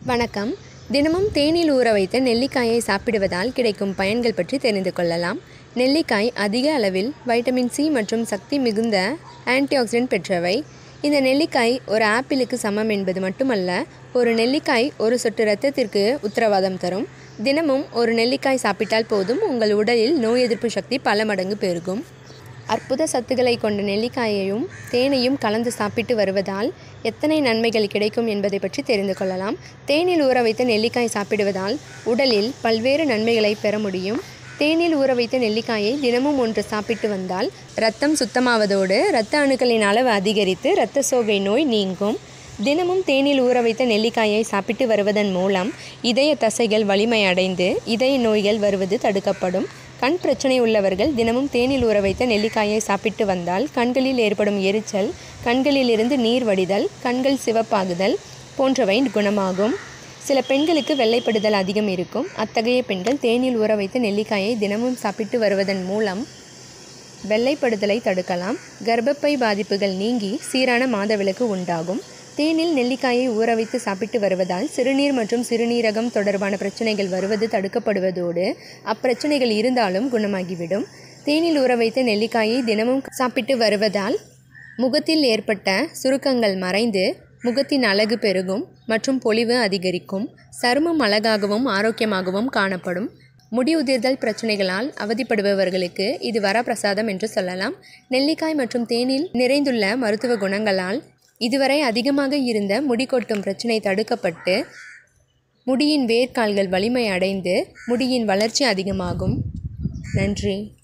வணக்கம் தினமும் தேனில் ஊற வைத்த நெல்லிக்காயை சாப்பிடுவதால் கிடைக்கும் பயன்கள் பற்றி தெரிந்து கொள்ளலாம் நெல்லிக்காய் அதிக அளவில் வைட்டமின் சி மற்றும் சக்தி மிகுந்த ஆன்டிஆக்சிடென்ட் பெற்றவை இந்த நெல்லிக்காய் ஒரு ஆப்பிளுக்கு சமம் என்பது மட்டுமல்ல ஒரு நெல்லிக்காய் ஒரு சொட்டு இரத்தத்திற்கு உத்தரவாதம் தரும் தினமும் ஒரு நெல்லிக்காய் சாப்பிட்டால் போதும் உங்கள் உடலில் நோய் எதிர்ப்பு சக்தி பல மடங்கு பெருகும் அற்புத சத்துக்களை கொண்ட நெல்லிக்காயையும் தேனையும் கலந்து சாப்பிட்டு வருவதால் எத்தனை நன்மைகள் கிடைக்கும் என்பதை பற்றி தெரிந்து கொள்ளலாம் தேனில் ஊற வைத்த நெல்லிக்காய் சாப்பிடுவதால் உடலில் பல்வேறு நன்மைகளை பெற முடியும் தேனில் ஊற வைத்த நெல்லிக்காயை தினமும் ஒன்று சாப்பிட்டு வந்தால் இரத்தம் சுத்தமாவதோடு இரத்த அணுக்களின் அளவு அதிகரித்து இரத்த சோகை நோய் நீங்கும் தினமும் தேனில் ஊற வைத்த நெல்லிக்காயை சாப்பிட்டு வருவதன் மூலம் இதய தசைகள் வலிமை அடைந்து இதய நோய்கள் வருவது தடுக்கப்படும் கண் பிரச்சனை உள்ளவர்கள் தினமும் தேனில் ஊற வைத்த நெல்லிக்காயை சாப்பிட்டு வந்தால் கண்களில் ஏற்படும் எரிச்சல் கண்களிலிருந்து நீர் வடிதல் கண்கள் சிவப்பாகுதல் போன்றவை குணமாகும் சில பெண்களுக்கு வெள்ளைப்படுதல் அதிகம் இருக்கும் அத்தகைய பெண்கள் தேனில் ஊற வைத்த நெல்லிக்காயை தினமும் சாப்பிட்டு வருவதன் மூலம் வெள்ளைப்படுதலை தடுக்கலாம் கர்ப்பப்பை பாதிப்புகள் நீங்கி சீரான மாதவிலக்கு உண்டாகும் தேனில் நெல்லிக்காயை ஊற வைத்து சாப்பிட்டு வருவதால் சிறுநீர் மற்றும் சிறுநீரகம் தொடர்பான பிரச்சனைகள் வருவது தடுக்கப்படுவதோடு அப்பிரச்சனைகள் இருந்தாலும் குணமாகிவிடும் தேனில் ஊற வைத்த நெல்லிக்காயை தினமும் சாப்பிட்டு வருவதால் முகத்தில் ஏற்பட்ட சுருக்கங்கள் மறைந்து முகத்தின் அழகு பெருகும் மற்றும் பொலிவு அதிகரிக்கும் சருமம் அழகாகவும் ஆரோக்கியமாகவும் காணப்படும் முடி உதிர்தல் பிரச்சனைகளால் அவதிப்படுபவர்களுக்கு இது வரப்பிரசாதம் என்று சொல்லலாம் நெல்லிக்காய் மற்றும் தேனில் நிறைந்துள்ள மருத்துவ குணங்களால் இதுவரை அதிகமாக இருந்த முடி கொட்டும் பிரச்சனை தடுக்கப்பட்டு முடியின் வேர்க்கால்கள் வலிமை அடைந்து முடியின் வளர்ச்சி அதிகமாகும் நன்றி